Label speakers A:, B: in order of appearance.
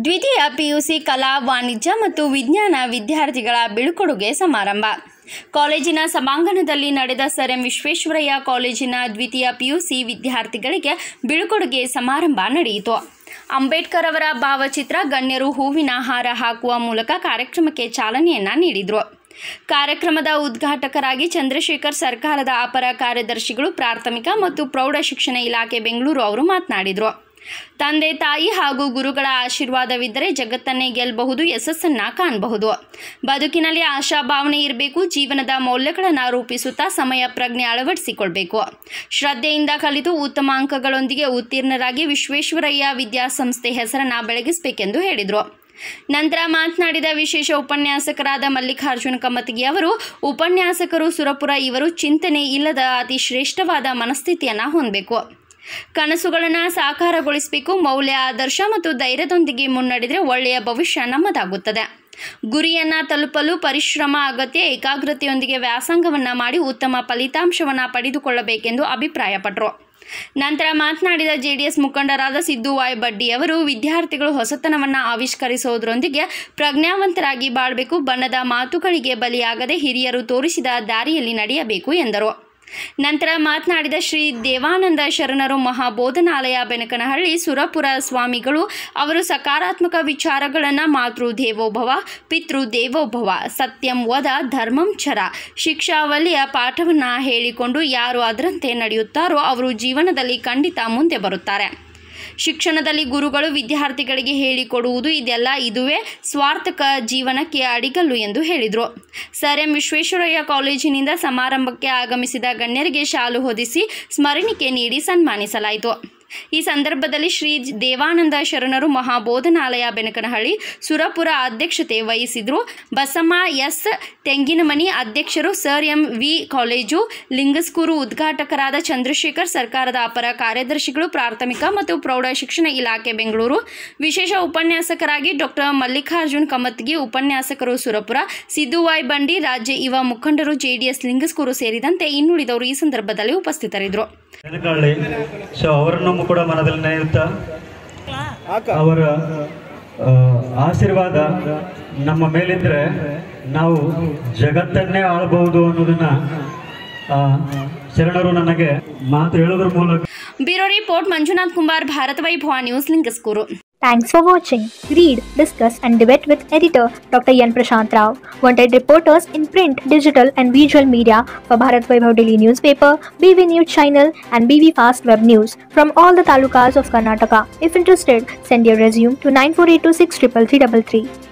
A: ದ್ವಿತೀಯ ಪಿಯುಸಿ ಕಲಾ ವಾಣಿಜ್ಯ ಮತ್ತು ವಿಜ್ಞಾನ ವಿದ್ಯಾರ್ಥಿಗಳ ಬೀಳ್ಕೊಡುಗೆ ಸಮಾರಂಭ ಕಾಲೇಜಿನ ಸಭಾಂಗಣದಲ್ಲಿ ನಡೆದ ಸರ್ ಎಂ ವಿಶ್ವೇಶ್ವರಯ್ಯ ಕಾಲೇಜಿನ ದ್ವಿತೀಯ ಪಿಯುಸಿ ವಿದ್ಯಾರ್ಥಿಗಳಿಗೆ ಬೀಳ್ಕೊಡುಗೆ ಸಮಾರಂಭ ನಡೆಯಿತು ಅಂಬೇಡ್ಕರ್ ಅವರ ಭಾವಚಿತ್ರ ಗಣ್ಯರು ಹೂವಿನ ಹಾರ ಹಾಕುವ ಮೂಲಕ ಕಾರ್ಯಕ್ರಮಕ್ಕೆ ಚಾಲನೆಯನ್ನ ನೀಡಿದರು ಕಾರ್ಯಕ್ರಮದ ಉದ್ಘಾಟಕರಾಗಿ ಚಂದ್ರಶೇಖರ್ ಸರ್ಕಾರದ ಅಪರ ಕಾರ್ಯದರ್ಶಿಗಳು ಪ್ರಾಥಮಿಕ ಮತ್ತು ಪ್ರೌಢ ಶಿಕ್ಷಣ ಇಲಾಖೆ ಬೆಂಗಳೂರು ಅವರು ಮಾತನಾಡಿದರು ತಂದೆ ತಾಯಿ ಹಾಗೂ ಗುರುಗಳ ಆಶೀರ್ವಾದವಿದ್ದರೆ ಜಗತ್ತನ್ನೇ ಗೆಲ್ಲಬಹುದು ಯಶಸ್ಸನ್ನ ಕಾಣಬಹುದು ಬದುಕಿನಲ್ಲಿ ಆಶಾಭಾವನೆ ಇರಬೇಕು ಜೀವನದ ಮೌಲ್ಯಗಳನ್ನು ರೂಪಿಸುತ್ತಾ ಸಮಯ ಪ್ರಜ್ಞೆ ಅಳವಡಿಸಿಕೊಳ್ಬೇಕು ಶ್ರದ್ಧೆಯಿಂದ ಕಲಿತು ಉತ್ತಮ ಅಂಕಗಳೊಂದಿಗೆ ಉತ್ತೀರ್ಣರಾಗಿ ವಿಶ್ವೇಶ್ವರಯ್ಯ ವಿದ್ಯಾಸಂಸ್ಥೆ ಹೆಸರನ್ನ ಬೆಳಗಿಸಬೇಕೆಂದು ಹೇಳಿದರು ನಂತರ ಮಾತನಾಡಿದ ವಿಶೇಷ ಉಪನ್ಯಾಸಕರಾದ ಮಲ್ಲಿಕಾರ್ಜುನ ಕಮ್ಮತಿಗಿ ಅವರು ಉಪನ್ಯಾಸಕರು ಸುರಪುರ ಇವರು ಚಿಂತನೆ ಇಲ್ಲದ ಅತಿ ಶ್ರೇಷ್ಠವಾದ ಮನಸ್ಥಿತಿಯನ್ನು ಹೊಂದಬೇಕು ಕನಸುಗಳನ್ನು ಸಾಕಾರಗೊಳಿಸಬೇಕು ಮೌಲ್ಯ ಆದರ್ಶ ಮತ್ತು ಧೈರ್ಯದೊಂದಿಗೆ ಮುನ್ನಡೆದರೆ ಒಳ್ಳೆಯ ಭವಿಷ್ಯ ನಮ್ಮದಾಗುತ್ತದೆ ಗುರಿಯನ್ನ ತಲುಪಲು ಪರಿಶ್ರಮ ಅಗತ್ಯ ಏಕಾಗ್ರತೆಯೊಂದಿಗೆ ವ್ಯಾಸಂಗವನ್ನ ಮಾಡಿ ಉತ್ತಮ ಫಲಿತಾಂಶವನ್ನು ಪಡೆದುಕೊಳ್ಳಬೇಕೆಂದು ಅಭಿಪ್ರಾಯಪಟ್ಟರು ನಂತರ ಮಾತನಾಡಿದ ಜೆಡಿಎಸ್ ಮುಖಂಡರಾದ ಸಿದ್ದು ವಾಯ್ ಬಡ್ಡಿ ಅವರು ವಿದ್ಯಾರ್ಥಿಗಳು ಹೊಸತನವನ್ನು ಆವಿಷ್ಕರಿಸುವುದರೊಂದಿಗೆ ಪ್ರಜ್ಞಾವಂತರಾಗಿ ಬಾಳಬೇಕು ಬಣ್ಣದ ಮಾತುಗಳಿಗೆ ಬಲಿಯಾಗದೆ ಹಿರಿಯರು ತೋರಿಸಿದ ದಾರಿಯಲ್ಲಿ ನಡೆಯಬೇಕು ಎಂದರು ನಂತರ ಮಾತನಾಡಿದ ಶ್ರೀ ದೇವಾನಂದ ಶರಣರು ಮಹಾಬೋಧನಾಲಯ ಬೆನಕನಹಳ್ಳಿ ಸುರಪುರ ಸ್ವಾಮಿಗಳು ಅವರು ಸಕಾರಾತ್ಮಕ ವಿಚಾರಗಳನ್ನು ಮಾತೃ ದೇವೋಭವ ಪಿತೃ ದೇವೋಭವ ಸತ್ಯಂ ವದ ಧರ್ಮಂ ಚರ ಶಿಕ್ಷಾವಲಿಯ ಪಾಠವನ್ನು ಹೇಳಿಕೊಂಡು ಯಾರು ಅದರಂತೆ ನಡೆಯುತ್ತಾರೋ ಅವರು ಜೀವನದಲ್ಲಿ ಖಂಡಿತ ಮುಂದೆ ಬರುತ್ತಾರೆ ಶಿಕ್ಷಣದಲ್ಲಿ ಗುರುಗಳು ವಿದ್ಯಾರ್ಥಿಗಳಿಗೆ ಹೇಳಿಕೊಡುವುದು ಇದೆಲ್ಲ ಇದುವೇ ಸ್ವಾರ್ಥಕ ಜೀವನಕ್ಕೆ ಅಡಿಗಲ್ಲು ಎಂದು ಹೇಳಿದರು ಸರ್ ಎಂ ವಿಶ್ವೇಶ್ವರಯ್ಯ ಕಾಲೇಜಿನಿಂದ ಸಮಾರಂಭಕ್ಕೆ ಆಗಮಿಸಿದ ಗಣ್ಯರಿಗೆ ಶಾಲು ಹೊದಿಸಿ ಸ್ಮರಣಿಕೆ ನೀಡಿ ಸನ್ಮಾನಿಸಲಾಯಿತು ಈ ಸಂದರ್ಭದಲ್ಲಿ ಶ್ರೀ ದೇವಾನಂದ ಶರಣರು ಮಹಾಬೋಧನಾಲಯ ಬೆನಕನಹಳ್ಳಿ ಸುರಪುರ ಅಧ್ಯಕ್ಷತೆ ವಹಿಸಿದ್ರು ಬಸಮ್ಮ ಎಸ್ ತೆಂಗಿನಮನಿ ಅಧ್ಯಕ್ಷರು sir M V college Lingasugur ಉದ್ಘಾಟಕರಾದ ಚಂದ್ರಶೇಖರ್ ಸರ್ಕಾರದ ಅಪರ ಕಾರ್ಯದರ್ಶಿಗಳು ಪ್ರಾಥಮಿಕ ಮತ್ತು ಪ್ರೌಢ ಶಿಕ್ಷಣ ಇಲಾಖೆ ಬೆಂಗಳೂರು ವಿಶೇಷ ಉಪನ್ಯಾಸಕರಾಗಿ ಡಾಕ್ಟರ್ ಮಲ್ಲಿಕಾರ್ಜುನ್ ಕಮತ್ಗಿ ಉಪನ್ಯಾಸಕರು ಸುರಪುರ ಸಿದ್ದುವಾಯ್ ಬಂಡಿ ರಾಜ್ಯ ಯುವ ಮುಖಂಡರು ಜೆಡಿಎಸ್ ಲಿಂಗಸ್ಕೂರು ಸೇರಿದಂತೆ ಇನ್ನುಳಿದವರು ಈ ಸಂದರ್ಭದಲ್ಲಿ ಉಪಸ್ಥಿತರಿದ್ದರು
B: ಬೆನಕಳ್ಳಿ ಸೊ ಅವರನ್ನು ಕೂಡ ಮನದಲ್ಲಿ ನೆನೆಯುತ್ತಾ ಅವರ ಆ, ಆಶೀರ್ವಾದ ನಮ್ಮ ಮೇಲಿದ್ರೆ ನಾವು ಜಗತ್ತನ್ನೇ ಆಳಬಹುದು ಅನ್ನೋದನ್ನ ಆ, ಶರಣರು ನನಗೆ ಮಾತು ಹೇಳೋದ್ರ ಮೂಲಕ
A: bureau report Manjunath Kumar Bharata Vaibhava news Lingasugur
C: Thanks for watching. Read, discuss, and debate with editor Dr. Yan Prashant Rao. Wanted reporters in print, digital, and visual media for Bharat Vaibhav Daily Newspaper, BV News Channel, and BV Fast Web News from all the talukas of Karnataka. If interested, send your resume to 9482633333.